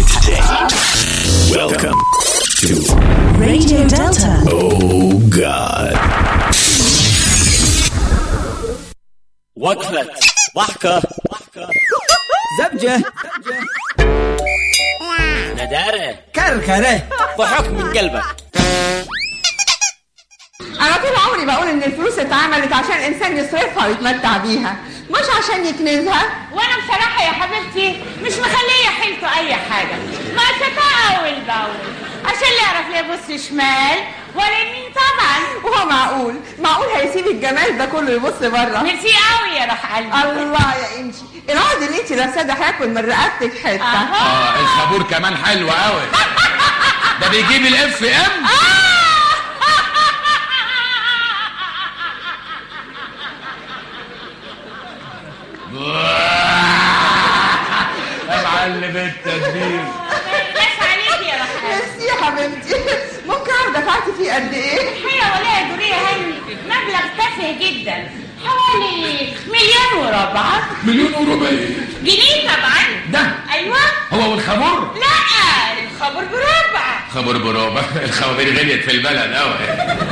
today. Welcome to Radio Delta. Oh God. وقفة ضحكة زبجة ندارة كركرة ضحك من قلبك انا طول عمري بقول ان الفلوس اتعملت عشان الانسان يصرفها ويتمتع بيها مش عشان يكنزها وانا بصراحة يا حبيبتي مش مخلية حيلته اي حاجة ما اول باول عشان لا يعرف لا يبص شمال ولا يمين طبعا وهو معقول معقول هيسيب الجمال ده كله يبص بره ميرسي قوي يا روح قلبي الله يا انجي العقد اللي انت لابساه ده هياكل من رقبتك حته أهو. اه الخابور كمان حلو قوي ده بيجيب الاف ام يا معلم التدبير بس عليك يا روح قلبي ميرسي يا حبيبتي ممكن اعرف دفعتي فيه قد ايه الحقيقة ولا يا دورية هاني مبلغ تافه جدا حوالي مليون وربع مليون وربع جنيه طبعا ده ايوه هو والخابور لا الخبر بربع خبر بربع الخوابير غليت في البلد قوي